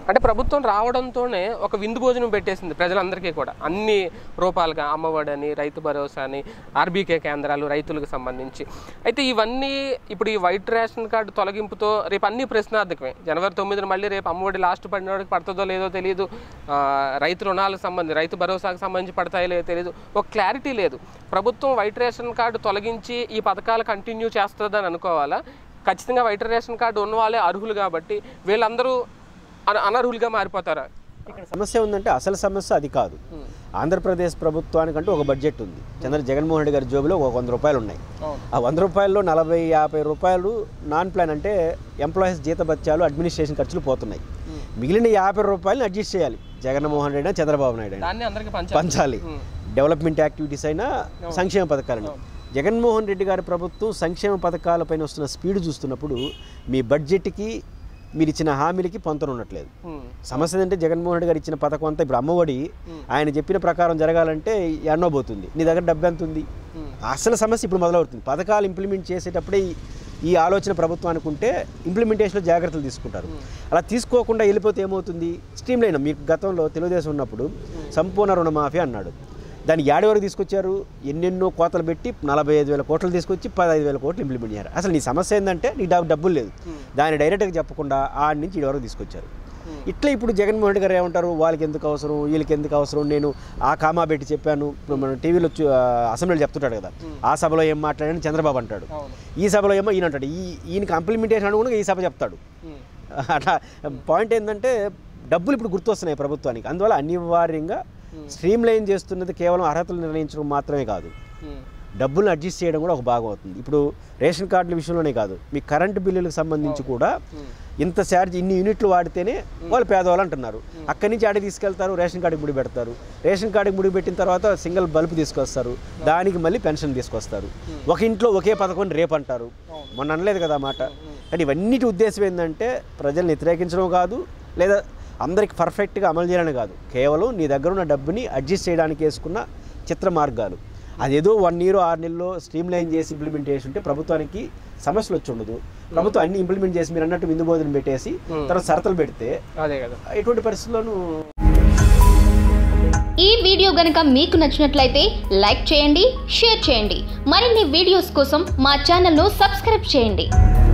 అంటే ప్రభుత్వం రావడంతోనే ఒక విందు భోజనం పెట్టేసింది ప్రజలందరికీ కూడా అన్ని రూపాలుగా అమ్మఒడి అని రైతు భరోసా అని ఆర్బీకే కేంద్రాలు రైతులకు సంబంధించి అయితే ఇవన్నీ ఇప్పుడు ఈ వైట్ రేషన్ కార్డు తొలగింపుతో రేపు అన్ని ప్రశ్నార్థకమే జనవరి తొమ్మిదిన మళ్ళీ రేపు అమ్మఒడి లాస్ట్ పడిన వాడికి పడుతుందో లేదో తెలియదు ఆ, రైతు రుణాలకు సంబంధించి రైతు భరోసాకు సంబంధించి పడతాయో లేదో తెలియదు ఒక క్లారిటీ లేదు ప్రభుత్వం వైట్ రేషన్ కార్డు తొలగించి ఈ పథకాలు కంటిన్యూ చేస్తుందని అనుకోవాలా ఖచ్చితంగా వైట్ రేషన్ కార్డు ఉన్న వాళ్ళే అర్హులు కాబట్టి వీళ్ళందరూ అన- అనర్హులుగా మారిపోతారా ఇక్కడ సమస్య ఉందంటే అసలు సమస్య అది కాదు ఆంధ్రప్రదేశ్ ప్రభుత్వానికంటూ ఒక బడ్జెట్ ఉంది చంద్ర జగన్మోహన్ రెడ్డి గారి జోబులో ఒక వంద రూపాయలు ఉన్నాయి అవును. ఆ వంద రూపాయల్లో నలభై యాభై రూపాయలు నాన్ ప్లాన్ అంటే ఎంప్లాయీస్ జీతభత్యాలు అడ్మినిస్ట్రేషన్ ఖర్చులు పోతున్నాయి మిగిలిన యాభై రూపాయలు అడ్జస్ట్ చేయాలి జగన్మోహన్ రెడ్డి అయినా చంద్రబాబు నాయుడు అయినా దాన్ని అందరికి పంచాలి పంచాలి డెవలప్మెంట్ యాక్టివిటీస్ అయినా సంక్షేమ పథకాలను జగన్మోహన్ రెడ్డి గారి ప్రభుత్వం సంక్షేమ పథకాలపైన వస్తున్న స్పీడ్ చూస్తున్నప్పుడు మీ బడ్జెట్కి మీరు ఇచ్చిన హామీలకి పొంతన ఉండట్లేదు ఉమ్. సమస్య ఏంటంటే జగన్మోహన్ రెడ్డి గారు ఇచ్చిన పథకం అంతా ఇప్పుడు అమ్మఒడి ఆయన చెప్పిన ప్రకారం జరగాలంటే ఎన్నో పోతుంది నీ దగ్గర డబ్బు ఎంత ఉంది అసలు సమస్య ఇప్పుడు మొదలవుతుంది పథకాలు ఇంప్లిమెంట్ చేసేటప్పుడే ఈ- ఈ ఆలోచన ప్రభుత్వానికి ఉంటే ఇంప్లిమెంటేషన్లో జాగ్రత్తలు తీసుకుంటారు అలా తీసుకోకుండా వెళ్ళిపోతే ఏమవుతుంది స్ట్రీమ్ లైన్ మీకు గతంలో తెలుగుదేశం ఉన్నప్పుడు సంపూర్ణ రుణమాఫీ అన్నాడు దాన్ని ఏడు వరకు తీసుకొచ్చారు ఎన్నెన్నో కోతలు పెట్టి నలభై ఐదు వేల కోట్లు తీసుకొచ్చి పదహైదు వేల కోట్లు ఇంప్లిమెంట్ చేశారు అసలు నీ సమస్య ఏంటంటే నీ డబ్బు డబ్బులు లేదు దాన్ని డైరెక్ట్గా చెప్పకుండా ఆడి నుంచి ఈ వరకు తీసుకొచ్చారు ఇట్లా ఇప్పుడు జగన్మోహన్ రెడ్డి గారు ఏమంటారు వాళ్ళకి ఎందుకు అవసరం వీళ్ళకి ఎందుకు అవసరం నేను ఆ కామా పెట్టి చెప్పాను ఇప్పుడు మనం టీవీలో చూ- ఆ, అసెంబ్లీలో చెప్తుంటాడు కదా ఆ సభలో ఏం మాట్లాడాను చంద్రబాబు అంటాడు అవును. ఈ సభలో ఏమో ఈయన అంటాడు ఈ ఈయనకి ఇంప్లిమెంటేషన్ కూడా ఈ సభ చెప్తాడు ఉమ్. అట్లా పాయింట్ ఏంటంటే డబ్బులు ఇప్పుడు గుర్తొస్తున్నాయి ప్రభుత్వానికి అందువల్ల అనివార్యంగా స్ట్రీమ్ లైన్ చేస్తున్నది కేవలం అర్హతలు నిర్ణయించడం మాత్రమే కాదు ఉమ్. డబ్బులను అడ్జస్ట్ చేయడం కూడా ఒక భాగం అవుతుంది ఇప్పుడు రేషన్ కార్డుల విషయంలోనే కాదు మీ కరెంటు బిల్లులకు సంబంధించి కూడా ఇంత ఛార్జ్ ఇన్ని యూనిట్లు వాడితేనే వాళ్ళు పేదవాళ్ళు అంటున్నారు అక్కడి నుంచి ఆడికి తీసుకెళ్తారు రేషన్ కార్డుకి ముడి పెడతారు రేషన్ కార్డుకి ముడి పెట్టిన తర్వాత సింగిల్ బల్బ్ తీసుకొస్తారు దానికి మళ్ళీ పెన్షన్ తీసుకొస్తారు ఒక ఇంట్లో ఒకే పథకం అని రేపు అంటారు మొన్న అనలేదు కదా ఆ మాట కానీ ఇవన్నిటి ఉద్దేశం ఏంటంటే ప్రజల్ని వ్యతిరేకించడం కాదు లేదా అందరికి పర్ఫెక్ట్గా అమలు చేయాలని కాదు కేవలం నీ దగ్గర ఉన్న డబ్బుని అడ్జస్ట్ చేయడానికి వేసుకున్న చిత్ర మార్గాలు అదేదో వన్ ఇయర్ ఆరు నెలల్లో స్ట్రీమ్ లైన్ చేసి ఇంప్లిమెంట్ చేసి ఉంటే ప్రభుత్వానికి సమస్యలు వచ్చి ఉండదు ప్రభుత్వం అన్ని ఇంప్లిమెంట్ చేసి మీరు అన్నట్టు విందు భోజనం పెట్టేసి తర్వాత షరతులు పెడితే అదే కదా ఎటువంటి పరిస్థితుల్లోనూ ఈ వీడియో గనుక మీకు నచ్చినట్లయితే లైక్ చేయండి షేర్ చేయండి మరిన్ని వీడియోస్ కోసం మా ఛానల్ను సబ్స్క్రైబ్ చేయండి